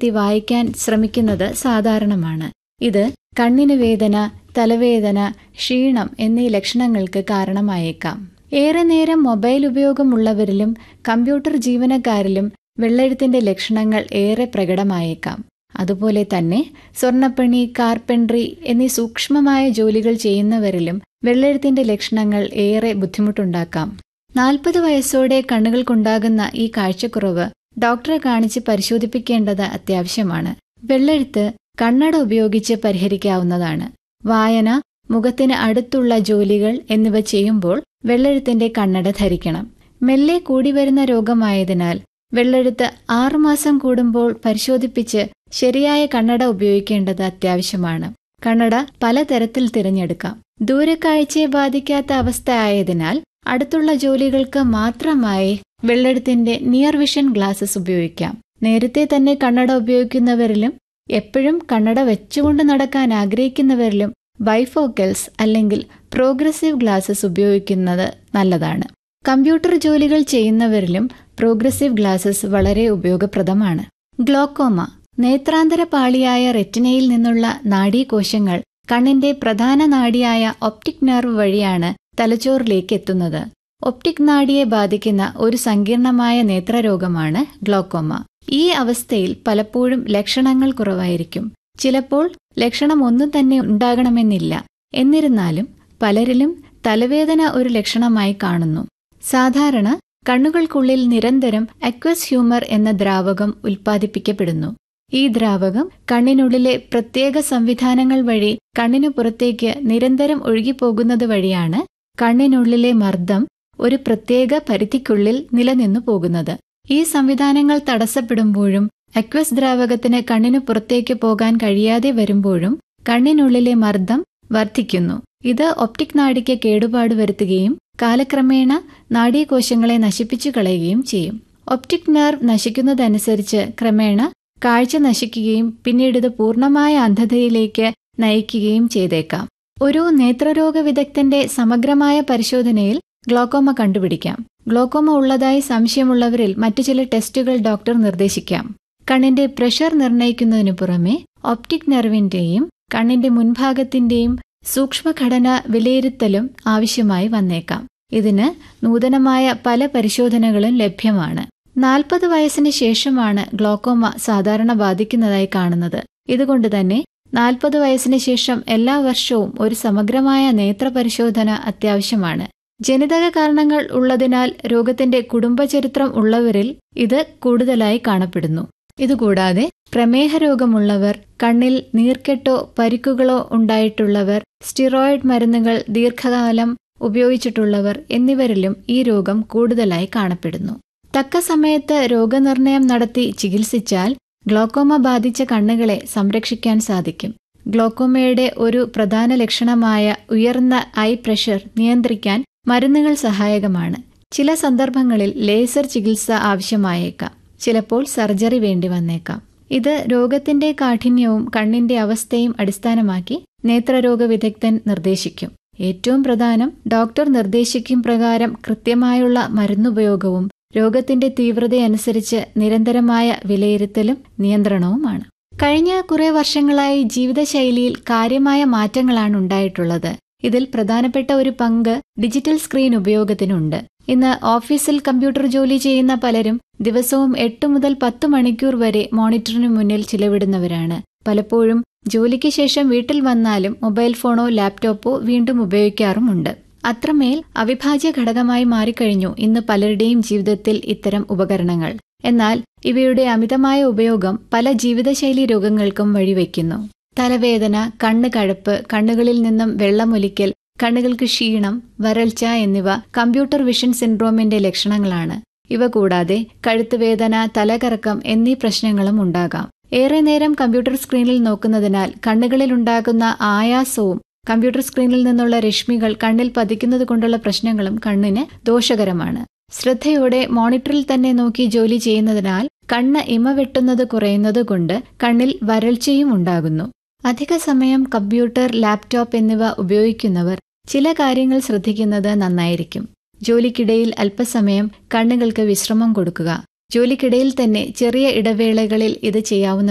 കണ്ണുയർത്തി വായിക്കാൻ ശ്രമിക്കുന്നത് സാധാരണമാണ് ഇത് കണ്ണിന് വേദന തലവേദന ക്ഷീണം എന്നീ ലക്ഷണങ്ങൾക്ക് കാരണമായേക്കാം ഏറെ നേരം മൊബൈൽ ഉപയോഗമുള്ളവരിലും കമ്പ്യൂട്ടർ ജീവനക്കാരിലും വെള്ളെഴുത്തിന്റെ ലക്ഷണങ്ങൾ ഏറെ പ്രകടമായേക്കാം അതുപോലെ തന്നെ സ്വർണ്ണപ്പണി കാർപ്പൻട്രി എന്നീ സൂക്ഷ്മമായ ജോലികൾ ചെയ്യുന്നവരിലും വെള്ളെഴുത്തിന്റെ ലക്ഷണങ്ങൾ ഏറെ ബുദ്ധിമുട്ടുണ്ടാക്കാം നാൽപ്പത് വയസ്സോടെ കണ്ണുകൾക്കുണ്ടാകുന്ന ഈ കാഴ്ചക്കുറവ് ഡോക്ടറെ കാണിച്ച് പരിശോധിപ്പിക്കേണ്ടത് അത്യാവശ്യമാണ് വെള്ളെഴുത്ത് കണ്ണട ഉപയോഗിച്ച് പരിഹരിക്കാവുന്നതാണ് വായന മുഖത്തിന് അടുത്തുള്ള ജോലികൾ എന്നിവ ചെയ്യുമ്പോൾ വെള്ളെഴുത്തിന്റെ കണ്ണട ധരിക്കണം മെല്ലെ കൂടിവരുന്ന രോഗമായതിനാൽ വെള്ളെഴുത്ത് ആറുമാസം കൂടുമ്പോൾ പരിശോധിപ്പിച്ച് ശരിയായ കണ്ണട ഉപയോഗിക്കേണ്ടത് അത്യാവശ്യമാണ് കണ്ണട പലതരത്തിൽ തിരഞ്ഞെടുക്കാം ദൂരക്കാഴ്ചയെ ബാധിക്കാത്ത അവസ്ഥ ആയതിനാൽ അടുത്തുള്ള ജോലികൾക്ക് മാത്രമായി വെള്ളെഴുത്തിന്റെ നിയർ വിഷൻ ഗ്ലാസസ് ഉപയോഗിക്കാം നേരത്തെ തന്നെ കണ്ണട ഉപയോഗിക്കുന്നവരിലും എപ്പോഴും കണ്ണട വെച്ചുകൊണ്ട് നടക്കാൻ ആഗ്രഹിക്കുന്നവരിലും ബൈഫോക്കൽസ് അല്ലെങ്കിൽ പ്രോഗ്രസീവ് ഗ്ലാസസ് ഉപയോഗിക്കുന്നത് നല്ലതാണ് കമ്പ്യൂട്ടർ ജോലികൾ ചെയ്യുന്നവരിലും പ്രോഗ്രസീവ് ഗ്ലാസസ് വളരെ ഉപയോഗപ്രദമാണ് ഗ്ലോക്കോമ നേത്രാന്തര പാളിയായ റെറ്റിനയിൽ നിന്നുള്ള നാഡീകോശങ്ങൾ കണ്ണിന്റെ പ്രധാന നാഡിയായ ഒപ്റ്റിക് നെർവ് വഴിയാണ് തലച്ചോറിലേക്ക് എത്തുന്നത് ഒപ്റ്റിക് നാഡിയെ ബാധിക്കുന്ന ഒരു സങ്കീർണമായ നേത്രരോഗമാണ് ഗ്ലോക്കോമ ഈ അവസ്ഥയിൽ പലപ്പോഴും ലക്ഷണങ്ങൾ കുറവായിരിക്കും ചിലപ്പോൾ ലക്ഷണം ഒന്നും തന്നെ ഉണ്ടാകണമെന്നില്ല എന്നിരുന്നാലും പലരിലും തലവേദന ഒരു ലക്ഷണമായി കാണുന്നു സാധാരണ കണ്ണുകൾക്കുള്ളിൽ നിരന്തരം അക്വസ് ഹ്യൂമർ എന്ന ദ്രാവകം ഉൽപ്പാദിപ്പിക്കപ്പെടുന്നു ഈ ദ്രാവകം കണ്ണിനുള്ളിലെ പ്രത്യേക സംവിധാനങ്ങൾ വഴി കണ്ണിനു പുറത്തേക്ക് നിരന്തരം ഒഴുകിപ്പോകുന്നത് വഴിയാണ് കണ്ണിനുള്ളിലെ മർദ്ദം ഒരു പ്രത്യേക പരിധിക്കുള്ളിൽ നിലനിന്നു പോകുന്നത് ഈ സംവിധാനങ്ങൾ തടസ്സപ്പെടുമ്പോഴും അക്വസ് ദ്രാവകത്തിന് കണ്ണിനു പുറത്തേക്ക് പോകാൻ കഴിയാതെ വരുമ്പോഴും കണ്ണിനുള്ളിലെ മർദ്ദം വർദ്ധിക്കുന്നു ഇത് ഒപ്റ്റിക് നാഡിക്ക് കേടുപാട് വരുത്തുകയും കാലക്രമേണ നാഡീകോശങ്ങളെ നശിപ്പിച്ചു കളയുകയും ചെയ്യും ഒപ്റ്റിക് നെർവ് നശിക്കുന്നതനുസരിച്ച് ക്രമേണ കാഴ്ച നശിക്കുകയും പിന്നീട് ഇത് പൂർണ്ണമായ അന്ധതയിലേക്ക് നയിക്കുകയും ചെയ്തേക്കാം ഒരു നേത്രരോഗ വിദഗ്ധന്റെ സമഗ്രമായ പരിശോധനയിൽ ഗ്ലോക്കോമ കണ്ടുപിടിക്കാം ഗ്ലോക്കോമ ഉള്ളതായി സംശയമുള്ളവരിൽ മറ്റു ചില ടെസ്റ്റുകൾ ഡോക്ടർ നിർദ്ദേശിക്കാം കണ്ണിന്റെ പ്രഷർ നിർണ്ണയിക്കുന്നതിനു പുറമെ ഒപ്റ്റിക് നെർവിന്റെയും കണ്ണിന്റെ മുൻഭാഗത്തിന്റെയും സൂക്ഷ്മഘടന വിലയിരുത്തലും ആവശ്യമായി വന്നേക്കാം ഇതിന് നൂതനമായ പല പരിശോധനകളും ലഭ്യമാണ് നാൽപ്പത് വയസ്സിന് ശേഷമാണ് ഗ്ലോക്കോമ സാധാരണ ബാധിക്കുന്നതായി കാണുന്നത് ഇതുകൊണ്ട് തന്നെ നാൽപ്പത് വയസ്സിന് ശേഷം എല്ലാ വർഷവും ഒരു സമഗ്രമായ നേത്രപരിശോധന അത്യാവശ്യമാണ് ജനിതക കാരണങ്ങൾ ഉള്ളതിനാൽ രോഗത്തിന്റെ കുടുംബചരിത്രം ഉള്ളവരിൽ ഇത് കൂടുതലായി കാണപ്പെടുന്നു ഇതുകൂടാതെ പ്രമേഹ രോഗമുള്ളവർ കണ്ണിൽ നീർക്കെട്ടോ പരിക്കുകളോ ഉണ്ടായിട്ടുള്ളവർ സ്റ്റിറോയിഡ് മരുന്നുകൾ ദീർഘകാലം ഉപയോഗിച്ചിട്ടുള്ളവർ എന്നിവരിലും ഈ രോഗം കൂടുതലായി കാണപ്പെടുന്നു തക്ക സമയത്ത് രോഗനിർണയം നടത്തി ചികിത്സിച്ചാൽ ഗ്ലോക്കോമ ബാധിച്ച കണ്ണുകളെ സംരക്ഷിക്കാൻ സാധിക്കും ഗ്ലോക്കോമയുടെ ഒരു പ്രധാന ലക്ഷണമായ ഉയർന്ന ഐ പ്രഷർ നിയന്ത്രിക്കാൻ മരുന്നുകൾ സഹായകമാണ് ചില സന്ദർഭങ്ങളിൽ ലേസർ ചികിത്സ ആവശ്യമായേക്കാം ചിലപ്പോൾ സർജറി വേണ്ടി വന്നേക്കാം ഇത് രോഗത്തിന്റെ കാഠിന്യവും കണ്ണിന്റെ അവസ്ഥയും അടിസ്ഥാനമാക്കി നേത്രരോഗ വിദഗ്ധൻ നിർദ്ദേശിക്കും ഏറ്റവും പ്രധാനം ഡോക്ടർ നിർദ്ദേശിക്കും പ്രകാരം കൃത്യമായുള്ള മരുന്നുപയോഗവും രോഗത്തിന്റെ തീവ്രതയനുസരിച്ച് നിരന്തരമായ വിലയിരുത്തലും നിയന്ത്രണവുമാണ് കഴിഞ്ഞ കുറെ വർഷങ്ങളായി ജീവിതശൈലിയിൽ കാര്യമായ മാറ്റങ്ങളാണ് ഉണ്ടായിട്ടുള്ളത് ഇതിൽ പ്രധാനപ്പെട്ട ഒരു പങ്ക് ഡിജിറ്റൽ സ്ക്രീൻ ഉപയോഗത്തിനുണ്ട് ഇന്ന് ഓഫീസിൽ കമ്പ്യൂട്ടർ ജോലി ചെയ്യുന്ന പലരും ദിവസവും എട്ട് മുതൽ പത്ത് മണിക്കൂർ വരെ മോണിറ്ററിനു മുന്നിൽ ചിലവിടുന്നവരാണ് പലപ്പോഴും ജോലിക്ക് ശേഷം വീട്ടിൽ വന്നാലും മൊബൈൽ ഫോണോ ലാപ്ടോപ്പോ വീണ്ടും ഉപയോഗിക്കാറുമുണ്ട് അത്രമേൽ അവിഭാജ്യ ഘടകമായി മാറിക്കഴിഞ്ഞു ഇന്ന് പലരുടെയും ജീവിതത്തിൽ ഇത്തരം ഉപകരണങ്ങൾ എന്നാൽ ഇവയുടെ അമിതമായ ഉപയോഗം പല ജീവിതശൈലി രോഗങ്ങൾക്കും വഴിവെക്കുന്നു തലവേദന കണ്ണ് കഴപ്പ് കണ്ണുകളിൽ നിന്നും വെള്ളമൊലിക്കൽ കണ്ണുകൾക്ക് ക്ഷീണം വരൾച്ച എന്നിവ കമ്പ്യൂട്ടർ വിഷൻ സിൻഡ്രോമിന്റെ ലക്ഷണങ്ങളാണ് ഇവ കൂടാതെ കഴുത്തുവേദന തലകറക്കം എന്നീ പ്രശ്നങ്ങളും ഉണ്ടാകാം ഏറെ നേരം കമ്പ്യൂട്ടർ സ്ക്രീനിൽ നോക്കുന്നതിനാൽ കണ്ണുകളിൽ ഉണ്ടാകുന്ന ആയാസവും കമ്പ്യൂട്ടർ സ്ക്രീനിൽ നിന്നുള്ള രശ്മികൾ കണ്ണിൽ പതിക്കുന്നത് കൊണ്ടുള്ള പ്രശ്നങ്ങളും കണ്ണിന് ദോഷകരമാണ് ശ്രദ്ധയോടെ മോണിറ്ററിൽ തന്നെ നോക്കി ജോലി ചെയ്യുന്നതിനാൽ കണ്ണ് ഇമ വെട്ടുന്നത് കുറയുന്നത് കൊണ്ട് കണ്ണിൽ വരൾച്ചയും ഉണ്ടാകുന്നു അധിക സമയം കമ്പ്യൂട്ടർ ലാപ്ടോപ്പ് എന്നിവ ഉപയോഗിക്കുന്നവർ ചില കാര്യങ്ങൾ ശ്രദ്ധിക്കുന്നത് നന്നായിരിക്കും ജോലിക്കിടയിൽ അല്പസമയം കണ്ണുകൾക്ക് വിശ്രമം കൊടുക്കുക ജോലിക്കിടയിൽ തന്നെ ചെറിയ ഇടവേളകളിൽ ഇത് ചെയ്യാവുന്ന